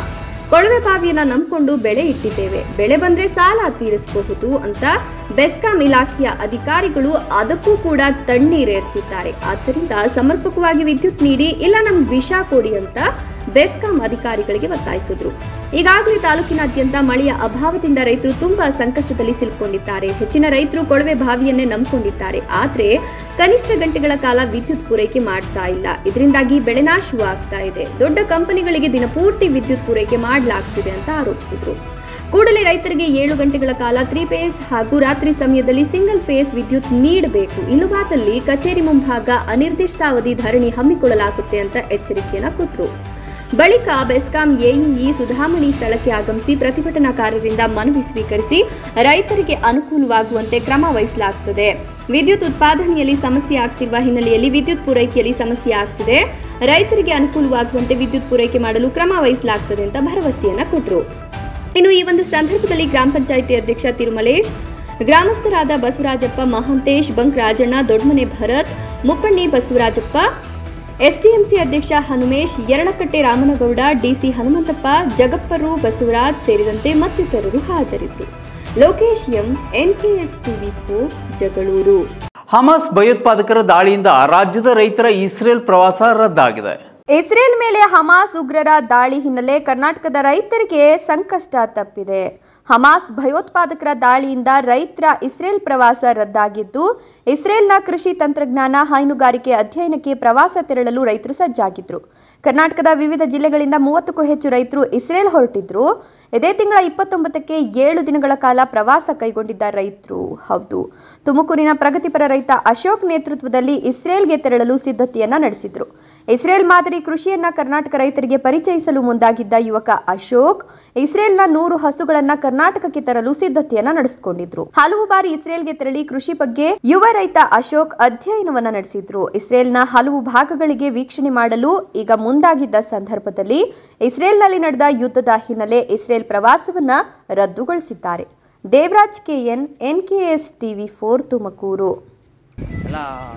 [SPEAKER 2] ಕೊಳವೆ ಬಾವಿಯನ್ನ ನಂಬಿಕೊಂಡು ಬೆಳೆ ಇಟ್ಟಿದ್ದೇವೆ ಬೆಳೆ ಬಂದ್ರೆ ಸಾಲ ತೀರಿಸಬಹುದು ಅಂತ ಬೆಸ್ಕಾಂ ಇಲಾಖೆಯ ಅಧಿಕಾರಿಗಳು ಅದಕ್ಕೂ ಕೂಡ ತಣ್ಣೀರೇರ್ತಿದ್ದಾರೆ ಆದ್ದರಿಂದ ಸಮರ್ಪಕವಾಗಿ ವಿದ್ಯುತ್ ನೀಡಿ ಇಲ್ಲ ನಮ್ಗೆ ವಿಷ ಕೊಡಿ ಅಂತ ಬೆಸ್ಕಾಂ ಅಧಿಕಾರಿಗಳಿಗೆ ಒತ್ತಾಯಿಸಿದ್ರು ಈಗಾಗಲೇ ತಾಲೂಕಿನಾದ್ಯಂತ ಮಳೆಯ ಅಭಾವದಿಂದ ರೈತರು ತುಂಬಾ ಸಂಕಷ್ಟದಲ್ಲಿ ಸಿಲುಕೊಂಡಿದ್ದಾರೆ ಹೆಚ್ಚಿನ ರೈತರು ಕೊಳವೆ ಬಾವಿಯನ್ನೇ ನಂಬಿಕೊಂಡಿದ್ದಾರೆ ಆದ್ರೆ ಕನಿಷ್ಠ ಗಂಟೆಗಳ ಕಾಲ ವಿದ್ಯುತ್ ಪೂರೈಕೆ ಮಾಡ್ತಾ ಇಲ್ಲ ಇದರಿಂದಾಗಿ ಬೆಳೆ ನಾಶವಾಗ್ತಾ ಇದೆ ದೊಡ್ಡ ಕಂಪನಿಗಳಿಗೆ ದಿನಪೂರ್ತಿ ವಿದ್ಯುತ್ ಪೂರೈಕೆ ಮಾಡಲಾಗ್ತಿದೆ ಅಂತ ಆರೋಪಿಸಿದ್ರು ಕೂಡಲೇ ರೈತರಿಗೆ ಏಳು ಗಂಟೆಗಳ ಕಾಲ ತ್ರೀ ಫೇಸ್ ಹಾಗೂ ರಾತ್ರಿ ಸಮಯದಲ್ಲಿ ಸಿಂಗಲ್ ಫೇಸ್ ವಿದ್ಯುತ್ ನೀಡಬೇಕು ಇಲ್ಲವಾದಲ್ಲಿ ಕಚೇರಿ ಮುಂಭಾಗ ಅನಿರ್ದಿಷ್ಟಾವಧಿ ಧರಣಿ ಹಮ್ಮಿಕೊಳ್ಳಲಾಗುತ್ತೆ ಅಂತ ಎಚ್ಚರಿಕೆಯನ್ನ ಕೊಟ್ಟರು ಬಳಿಕ ಬೆಸ್ಕಾಂ ಎಇಇ ಸುಧಾಮಣಿ ಸ್ಥಳಕ್ಕೆ ಆಗಮಿಸಿ ಪ್ರತಿಭಟನಾಕಾರರಿಂದ ಮನವಿ ಸ್ವೀಕರಿಸಿ ರೈತರಿಗೆ ಅನುಕೂಲವಾಗುವಂತೆ ಕ್ರಮ ವಹಿಸಲಾಗುತ್ತದೆ ವಿದ್ಯುತ್ ಉತ್ಪಾದನೆಯಲ್ಲಿ ಸಮಸ್ಯೆ ಆಗ್ತಿರುವ ಹಿನ್ನೆಲೆಯಲ್ಲಿ ವಿದ್ಯುತ್ ಪೂರೈಕೆಯಲ್ಲಿ ಸಮಸ್ಯೆ ಆಗ್ತಿದೆ ರೈತರಿಗೆ ಅನುಕೂಲವಾಗುವಂತೆ ವಿದ್ಯುತ್ ಪೂರೈಕೆ ಮಾಡಲು ಕ್ರಮ ವಹಿಸಲಾಗುತ್ತದೆ ಅಂತ ಭರವಸೆಯನ್ನ ಕೊಟ್ಟರು ಇನ್ನು ಈ ಒಂದು ಸಂದರ್ಭದಲ್ಲಿ ಗ್ರಾಮ ಪಂಚಾಯಿತಿ ಅಧ್ಯಕ್ಷ ತಿರುಮಲೇಶ್ ಗ್ರಾಮಸ್ಥರಾದ ಬಸವರಾಜಪ್ಪ ಮಹಂತೇಶ್ ಬಂಕ್ ರಾಜಣ್ಣ ದೊಡ್ಮನೆ ಭರತ್ ಮುಪ್ಪಣ್ಣಿ ಬಸವರಾಜಪ್ಪ ಎಸ್ಡಿಎಂಸಿ ಅಧ್ಯಕ್ಷ ಹನುಮೇಶ್ ಯರಣಕಟ್ಟೆ ರಾಮನಗೌಡ ಡಿಸಿ ಹನುಮಂತಪ್ಪ ಜಗಪ್ಪರು ಬಸವರಾಜ್ ಸೇರಿದಂತೆ ಮತ್ತಿತರರು ಹಾಜರಿದ್ದರು Lokesh M NKS TV four Jagalur
[SPEAKER 1] Hamas ಭಯೋತ್ಪಾದಕರ ದಾಳಿಯಿಂದ ರಾಜ್ಯದ ರೈತರ ಇಸ್ರೇಲ್ ಪ್ರವಾಸ ರದ್ದಾಗಿದೆ
[SPEAKER 2] ಇಸ್ರೇಲ್ ಮೇಲೆ ಹಮಾಸ್ ಉಗ್ರರ ದಾಳಿ ಹಿನ್ನೆಲೆ ಕರ್ನಾಟಕದ ರೈತರಿಗೆ ಸಂಕಷ್ಟ ತಪ್ಪಿದೆ ಹಮಾಸ್ ಭಯೋತ್ಪಾದಕರ ದಾಳಿಯಿಂದ ರೈತರ ಇಸ್ರೇಲ್ ಪ್ರವಾಸ ರದ್ದಾಗಿದ್ದು ಇಸ್ರೇಲ್ನ ಕೃಷಿ ತಂತ್ರಜ್ಞಾನ ಹೈನುಗಾರಿಕೆ ಅಧ್ಯಯನಕ್ಕೆ ಪ್ರವಾಸ ತೆರಳಲು ರೈತರು ಸಜ್ಜಾಗಿದ್ರು ಕರ್ನಾಟಕದ ವಿವಿಧ ಜಿಲ್ಲೆಗಳಿಂದ ಮೂವತ್ತಕ್ಕೂ ಹೆಚ್ಚು ರೈತರು ಇಸ್ರೇಲ್ ಹೊರಟಿದ್ರು ಇದೇ ತಿಂಗಳ ಇಪ್ಪತ್ತೊಂಬತ್ತಕ್ಕೆ ಏಳು ದಿನಗಳ ಕಾಲ ಪ್ರವಾಸ ಕೈಗೊಂಡಿದ್ದ ರೈತರು ಹೌದು ತುಮಕೂರಿನ ಪ್ರಗತಿಪರ ರೈತ ಅಶೋಕ್ ನೇತೃತ್ವದಲ್ಲಿ ಇಸ್ರೇಲ್ಗೆ ತೆರಳಲು ಸಿದ್ಧತೆಯನ್ನ ನಡೆಸಿದ್ರು ಇಸ್ರೇಲ್ ಮಾದರಿ ಕೃಷಿಯನ್ನ ಕರ್ನಾಟಕ ರೈತರಿಗೆ ಪರಿಚಯಿಸಲು ಮುಂದಾಗಿದ್ದ ಯುವಕ ಅಶೋಕ್ ಇಸ್ರೇಲ್ನ ನೂರು ಹಸುಗಳನ್ನ ಕರ್ನಾಟಕಕ್ಕೆ ತರಲು ಸಿದ್ಧತೆಯನ್ನ ನಡೆಸಿಕೊಂಡಿದ್ರು ಹಲವು ಬಾರಿ ಇಸ್ರೇಲ್ಗೆ ತೆರಳಿ ಕೃಷಿ ಬಗ್ಗೆ ಯುವ ರೈತ ಅಶೋಕ್ ಅಧ್ಯಯನವನ್ನ ನಡೆಸಿದ್ರು ಇಸ್ರೇಲ್ನ ಹಲವು ಭಾಗಗಳಿಗೆ ವೀಕ್ಷಣೆ ಮಾಡಲು ಈಗ ಮುಂದಾಗಿದ್ದ ಸಂದರ್ಭದಲ್ಲಿ ಇಸ್ರೇಲ್ನಲ್ಲಿ ನಡೆದ ಯುದ್ಧದ ಹಿನ್ನೆಲೆ ಇಸ್ರೇಲ್ ಪ್ರವಾಸವನ್ನ ರದ್ದುಗೊಳಿಸಿದ್ದಾರೆ Devaraj KN NKS TV four Tumakuru
[SPEAKER 9] ಎಲ್ಲ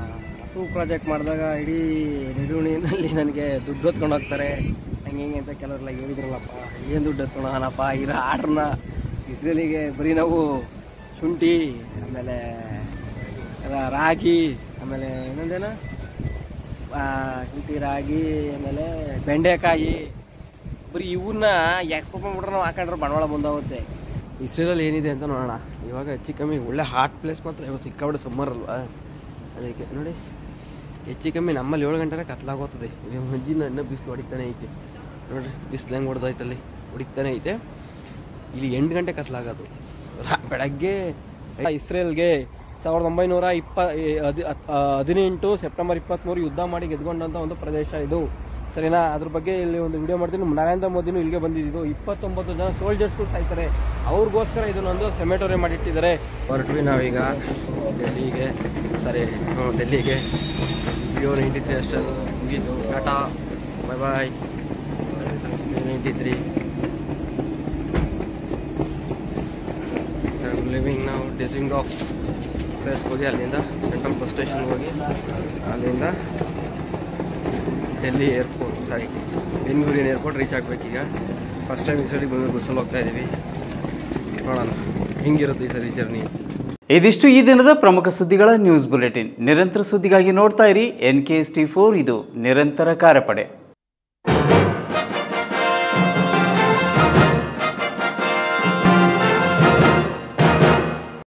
[SPEAKER 9] ಹಸು ಪ್ರಾಜೆಕ್ಟ್ ಮಾಡಿದಾಗ ಇಡೀ ನಿಡುಣಿನಲ್ಲಿ ನನಗೆ ದುಡ್ಡು ಹೊತ್ಕೊಂಡು ಹೋಗ್ತಾರೆ ಹಂಗೆ ಹಿಂಗೆ ಅಂತ ಕೆಲವರೆಲ್ಲ ಹೇಳಿದ್ರಲ್ಲಪ್ಪ ಏನು ದುಡ್ಡು ಹೊತ್ಕೊಂಡು ಹೋಗೋಣಪ್ಪ ಇರೋ ಆರ್ಡ್ರನ್ನ ಇಸ್ರೇಲಿಗೆ ಬರೀ ನಾವು ಶುಂಠಿ ಆಮೇಲೆ ರಾ- ರಾಗಿ ಆಮೇಲೆ ಇನ್ನೊಂದೇನು ಆ, ಶುಂಠಿ ರಾಗಿ ಆಮೇಲೆ ಬೆಂಡೆಕಾಯಿ ಬರೀ ಇವನ್ನ ಎಕ್ಸ್ಪೋರ್ಟ್ ಮಾಡ್ಬಿಟ್ರೆ ನಾವು ಹಾಕೊಂಡ್ರೆ ಬಂಡವಾಳ ಬಂದಾಗುತ್ತೆ ಇಸ್ರೇಲಲ್ಲಿ ಏನಿದೆ ಅಂತ ನೋಡೋಣ ಇವಾಗ ಹೆಚ್ಚು ಕಮ್ಮಿ ಒಳ್ಳೆ ಹಾಟ್ ಪ್ಲೇಸ್ ಮಾತ್ರ ಇವಾಗ ಸಿಕ್ಕಾಬಿಡೆ ಸಮ್ಮರ್ ಅಲ್ವಾ ಅದಕ್ಕೆ ನೋಡಿ ಹೆಚ್ಚು ಕಮ್ಮಿ ನಮ್ಮಲ್ಲಿ ಏಳು ಗಂಟೆನೇ ಕತ್ಲಾಗೋತದೆ ಮಂಜಿನ ಇನ್ನೂ ಬಿಸಿಲು ಹೊಡಿತಾನೆ ಐತೆ ನೋಡ್ರಿ ಬಿಸಿಲು ಹೆಂಗೆ ಹೊಡೆದೈತಲ್ಲಿ ಹೊಡಿತಾನೆ ಐತೆ ಇಲ್ಲಿ ಎಂಟು ಗಂಟೆ ಕತ್ಲಾಗೋದು ರಾ- ಬೆಳಗ್ಗೆ ಇಸ್ರೇಲ್ಗೆ ಸಾವಿರದ ಒಂಬೈನೂರ ಇಪ್ಪ ಈ ಹದಿ- ಹತ್- ಆ, ಹದಿನೆಂಟು ಸೆಪ್ಟೆಂಬರ್ ಇಪ್ಪತ್ತ್ಮೂರು ಯುದ್ಧ ಮಾಡಿ ಗೆದ್ಕೊಂಡಂಥ ಒಂದು ಪ್ರದೇಶ ಇದು ಸರಿನಾ ಅದ್ರ ಬಗ್ಗೆ ಇಲ್ಲಿ ಒಂದು ವಿಡಿಯೋ ಮಾಡ್ತೀನಿ ನರೇಂದ್ರ ಮೋದಿನೂ ಇಲ್ಲಿಗೆ ಬಂದಿದ್ದು ಇಪ್ಪತ್ತೊಂಬತ್ತು ಜನ ಸೋಲ್ಜರ್ಸ್ಗಳು ಸಾಯ್ತಾರೆ ಅವ್ರಿಗೋಸ್ಕರ ಇದನ್ನೊಂದು ಸೆಮೆಟೋರಿ ಮಾಡಿಟ್ಟಿದ್ದಾರೆ ಹೊರಟ್ವಿ ನಾವೀಗ ಡೆಲ್ಲಿಗೆ ಸಾರಿ ಹ್ಞೂ ಡೆಲ್ಲಿಗೆ ವಿಡಿಯೋ ನೈಂಟಿ ತ್ರೀ ಅಷ್ಟೇ ಮುಗೀತು tata bye bye ninety three living ನಾವು ಡಿಸಿಂಗ್ ಆಫ್ ಪ್ಲೇಸ್ಗೆ ಹೋಗಿ ಅಲ್ಲಿಂದ ಸೆಂಟ್ರಲ್ ಬಸ್ ಸ್ಟೇಷನ್ಗೆ ಹೋಗಿ ಅಲ್ಲಿಂದ ಡೆಲ್ಲಿ ಏರ್ಪೋರ್ಟ್ ಸಾರಿ ಬೆಂಗಳೂರಿನ ಏರ್ಪೋರ್ಟ್ ರೀಚ್ ಆಗಬೇಕೀಗ ಫಸ್ಟ್ ಟೈಮ್ ಈ ಸರಿ ಬಂದು ಬಸ್ಸಲ್ಲಿ ಹೋಗ್ತಾ ಇದ್ದೀವಿ ನೋಡೋಣ ಹೆಂಗಿರುತ್ತೆ ಈ ಸರಿ ಜರ್ನಿ
[SPEAKER 1] ಇದಿಷ್ಟು ಈ ದಿನದ ಪ್ರಮುಖ ಸುದ್ದಿಗಳ ನ್ಯೂಸ್ ಬುಲೆಟಿನ್ ನಿರಂತರ ಸುದ್ದಿಗಾಗಿ ನೋಡ್ತಾ ಇರಿ N K S T four ಇದು ನಿರಂತರ ಕಾರ್ಯಪಡೆ